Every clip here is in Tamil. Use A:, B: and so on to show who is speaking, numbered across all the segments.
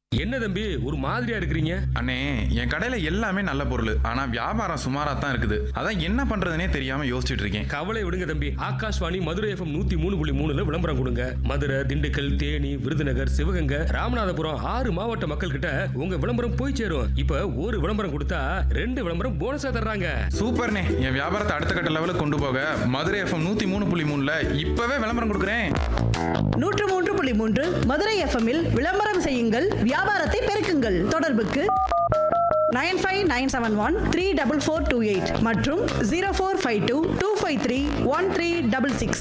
A: என்ன தம்பி ஒரு மாதிரியா இருக்கிறீங்க
B: அண்ணே என் கடையில எல்லாமே நல்ல பொருள் ஆனா வியாபாரம் சுமாரா தான் இருக்குது அதான் என்ன பண்றதுனே தெரியாம யோசிச்சுட்டு இருக்கேன்
A: கவலை விடுங்க தம்பி ஆகாஷ்வாணி மதுரை எஃப்எம் நூத்தி மூணு புள்ளி மூணுல விளம்பரம் கொடுங்க மதுரை திண்டுக்கல் தேனி விருதுநகர் சிவகங்கை ராமநாதபுரம் ஆறு மாவட்ட மக்கள் கிட்ட உங்க விளம்பரம் போய் சேரும் இப்ப ஒரு விளம்பரம் கொடுத்தா ரெண்டு விளம்பரம் போனஸா தர்றாங்க
B: சூப்பர்ண்ணே என் வியாபாரத்தை அடுத்த கட்ட லெவலுக்கு கொண்டு போக மதுரை எஃப்எம் நூத்தி மூணு புள்ளி மூணுல இப்பவே விளம்பரம் கொடுக்குறேன்
C: நூற்று மூன்று புள்ளி மூன்று மதுரை எஃப்எம்மில் விளம்பரம் செய்யுங்கள் வியாபாரத்தை பெருக்குங்கள் தொடர்புக்கு nine five nine seven one three double four two eight மற்றும் zero four five two two five three one three double six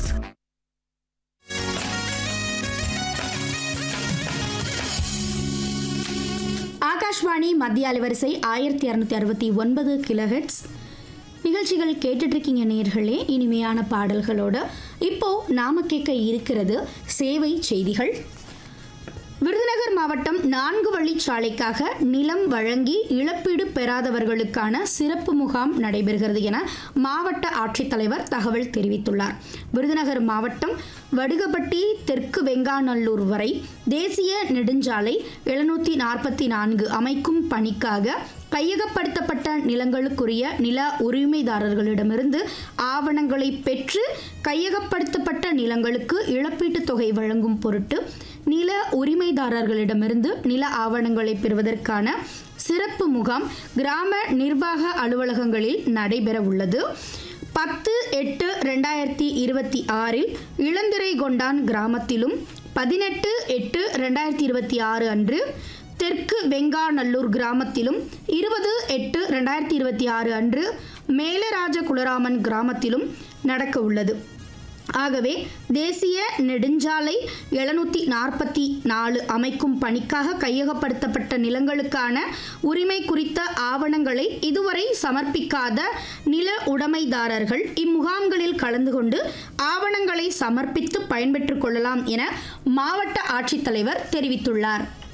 D: Akashvani மத்திய அலைவரிசை ஆயிரத்தி இரநூத்தி அறுபத்தி ஒன்பது கிலோஹெட்ஸ் நிகழ்ச்சிகள் கேட்டுட்டு இருக்கீங்க நேர்களே இனிமையான பாடல்களோட இப்போ நாம கேட்க இருக்கிறது சேவை செய்திகள் விருதுநகர் மாவட்டம் நான்கு வழிச்சாலைக்காக நிலம் வழங்கி இழப்பீடு பெறாதவர்களுக்கான சிறப்பு முகாம் நடைபெறுகிறது என மாவட்ட ஆட்சித்தலைவர் தகவல் தெரிவித்துள்ளார் விருதுநகர் மாவட்டம் வடுகப்பட்டி தெற்கு வெங்காநல்லூர் வரை தேசிய நெடுஞ்சாலை எழுநூற்றி நாற்பத்தி நான்கு அமைக்கும் பணிக்காக கையகப்படுத்தப்பட்ட நிலங்களுக்குரிய நில உரிமைதாரர்களிடமிருந்து ஆவணங்களை பெற்று கையகப்படுத்தப்பட்ட நிலங்களுக்கு இழப்பீட்டுத் தொகை வழங்கும் பொருட்டு நில உரிமைதாரர்களிடமிருந்து நில ஆவணங்களை பெறுவதற்கான சிறப்பு முகாம் கிராம நிர்வாக அலுவலகங்களில் நடைபெற உள்ளது பத்து எட்டு ரெண்டாயிரத்தி இருபத்தி ஆறில் இளந்திரை கொண்டான் கிராமத்திலும் பதினெட்டு எட்டு ரெண்டாயிரத்தி இருபத்தி ஆறு அன்று தெற்கு வெங்காநல்லூர் கிராமத்திலும் இருபது எட்டு ரெண்டாயிரத்தி இருபத்தி ஆறு அன்று மேலராஜ குலராமன் கிராமத்திலும் நடக்க உள்ளது ஆகவே தேசிய நெடுஞ்சாலை எழுநூற்றி நாற்பத்தி நாலு அமைக்கும் பணிக்காக கையகப்படுத்தப்பட்ட நிலங்களுக்கான உரிமை குறித்த ஆவணங்களை இதுவரை சமர்ப்பிக்காத நில உடைமைதாரர்கள் இம்முகாம்களில் கலந்து கொண்டு ஆவணங்களை சமர்ப்பித்து பயன்பெற்றுக் கொள்ளலாம் என மாவட்ட ஆட்சித்தலைவர் தெரிவித்துள்ளார்